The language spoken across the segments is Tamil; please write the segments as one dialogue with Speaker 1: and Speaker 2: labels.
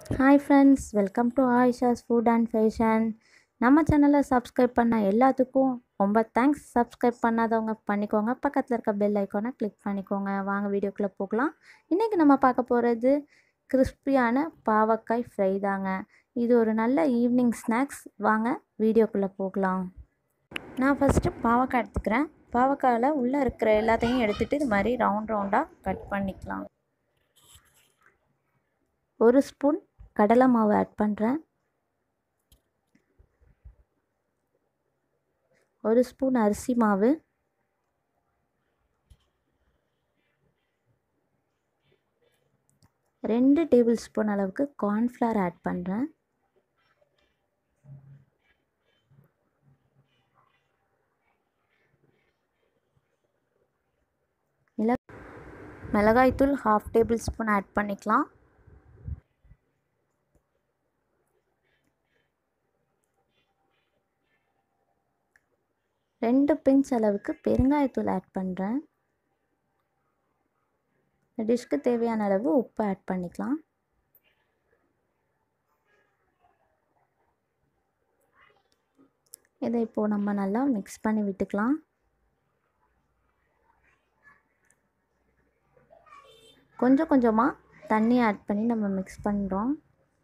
Speaker 1: hi friends welcome to Aisha's food and fashion நம்ம சேனலை சப்ஸ்கிரைப் பண்ண எல்லாத்துக்கும் ரொம்ப தேங்க்ஸ் சப்ஸ்கிரைப் பண்ணாதவங்க பண்ணிக்கோங்க பக்கத்தில் இருக்க பெல் ஐக்கானை கிளிக் பண்ணிக்கோங்க வாங்க வீடியோக்குள்ளே போகலாம் இன்றைக்கி நம்ம பார்க்க போகிறது கிறிஸ்பியான பாவக்காய் ஃப்ரை தாங்க இது ஒரு நல்ல ஈவினிங் ஸ்நாக்ஸ் வாங்க வீடியோக்குள்ளே போகலாம் நான் ஃபஸ்ட்டு பாவக்காய் எடுத்துக்கிறேன் பாவக்காயில் உள்ளே இருக்கிற எல்லாத்தையும் எடுத்துகிட்டு இது மாதிரி ரவுண்ட் ரவுண்டாக கட் பண்ணிக்கலாம் ஒரு ஸ்பூன் கடலை மாவு ஆட் பண்ணுறேன் ஒரு ஸ்பூன் அரிசி மாவு ரெண்டு டேபிள் ஸ்பூன் அளவுக்கு கார்ன்ஃப்ளவர் ஆட் பண்ணுறேன் மிள மிளகாய்த்தூள் ஹாஃப் டேபிள் ஸ்பூன் ஆட் பண்ணிக்கலாம் ரெண்டு பிஞ்ச் அளவுக்கு பெருங்காயத்தூள் ஆட் பண்ணுறேன் இந்த டிஷ்க்கு தேவையான அளவு உப்பு ஆட் பண்ணிக்கலாம் இதை இப்போது நம்ம நல்லா மிக்ஸ் பண்ணி விட்டுக்கலாம் கொஞ்சம் கொஞ்சமாக தண்ணி ஆட் பண்ணி நம்ம மிக்ஸ் பண்ணுறோம்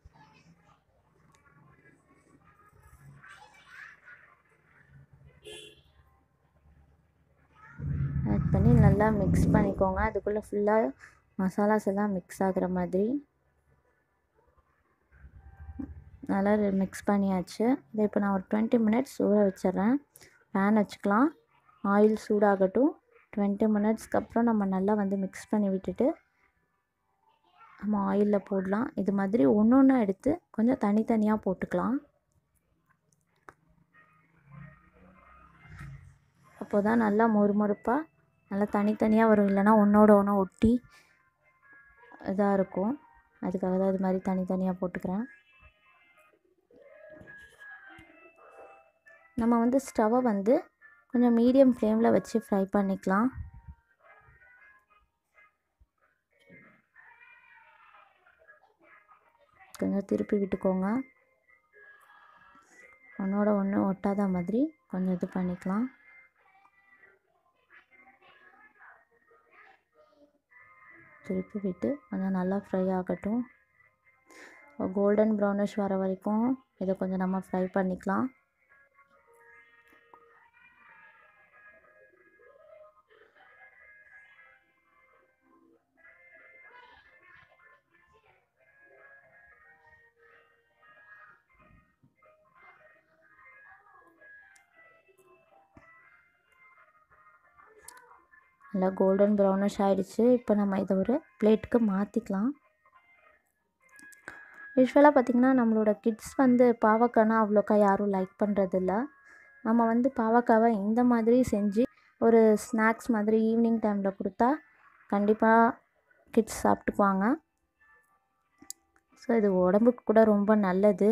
Speaker 1: ஆட் பண்ணி நல்லா மிக்ஸ் பண்ணிக்கோங்க அதுக்குள்ளே ஃபுல்லாக மசாலாஸ் எல்லாம் மிக்ஸ் ஆகிற மாதிரி நல்லா மிக்ஸ் பண்ணியாச்சு இதை இப்போ நான் ஒரு டுவெண்ட்டி மினிட்ஸ் ஊற வச்சிட்றேன் பேன் வச்சுக்கலாம் ஆயில் சூடாகட்டும் டுவெண்ட்டி மினிட்ஸ்க்கு அப்புறம் நம்ம நல்லா வந்து மிக்ஸ் பண்ணி விட்டுட்டு நம்ம ஆயிலில் போடலாம் இது மாதிரி ஒன்று ஒன்றா எடுத்து கொஞ்சம் தனித்தனியாக போட்டுக்கலாம் அப்போ தான் நல்லா மொறுமொறுப்பாக நல்லா தனித்தனியாக வரும் இல்லைனா ஒன்றோட ஒன்று ஒட்டி இதாக இருக்கும் அதுக்காக தான் இது மாதிரி தனித்தனியாக போட்டுக்கிறேன் நம்ம வந்து ஸ்டவ்வை வந்து கொஞ்சம் மீடியம் ஃப்ளேமில் வச்சு ஃப்ரை பண்ணிக்கலாம் கொஞ்சம் திருப்பி விட்டுக்கோங்க ஒன்றோட ஒன்று ஒட்டாத மாதிரி கொஞ்சம் இது பண்ணிக்கலாம் திருப்பி விட்டு கொஞ்சம் நல்லா ஃப்ரை ஆகட்டும் கோல்டன் ப்ரௌனிஷ் வர வரைக்கும் இதை கொஞ்சம் நம்ம ஃப்ரை பண்ணிக்கலாம் நல்லா கோல்டன் ப்ரௌனிஷ் ஆகிடுச்சு இப்போ நம்ம இதை ஒரு பிளேட்டுக்கு மாற்றிக்கலாம் யூஸ்வலாக பார்த்திங்கன்னா நம்மளோட கிட்ஸ் வந்து பாவக்காய்னா அவ்வளோக்கா யாரும் லைக் பண்ணுறதில்ல நம்ம வந்து பாவக்காவை இந்த மாதிரி செஞ்சு ஒரு ஸ்நாக்ஸ் மாதிரி ஈவினிங் டைமில் கொடுத்தா கண்டிப்பாக கிட்ஸ் சாப்பிட்டுக்குவாங்க ஸோ இது உடம்புக்கு கூட ரொம்ப நல்லது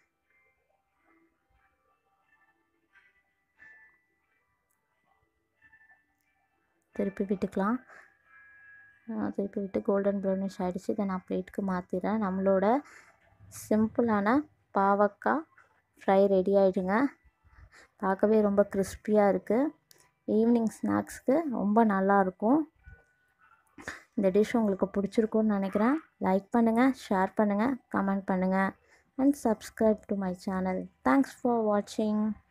Speaker 1: திருப்பி விட்டுக்கலாம் திருப்பி விட்டு கோல்டன் ப்ரௌனிஷ் ஆகிடுச்சு இதை நான் பிளேட்டுக்கு மாற்றிடுறேன் நம்மளோட சிம்பிளான பாவக்காய் ஃப்ரை ரெடி ஆகிடுங்க பார்க்கவே ரொம்ப கிறிஸ்பியாக இருக்குது ஈவினிங் ஸ்நாக்ஸ்க்கு ரொம்ப நல்லாயிருக்கும் இந்த டிஷ் உங்களுக்கு பிடிச்சிருக்குன்னு நினைக்கிறேன் லைக் பண்ணுங்கள் ஷேர் பண்ணுங்கள் கமெண்ட் பண்ணுங்கள் and subscribe to my channel thanks for வாட்சிங்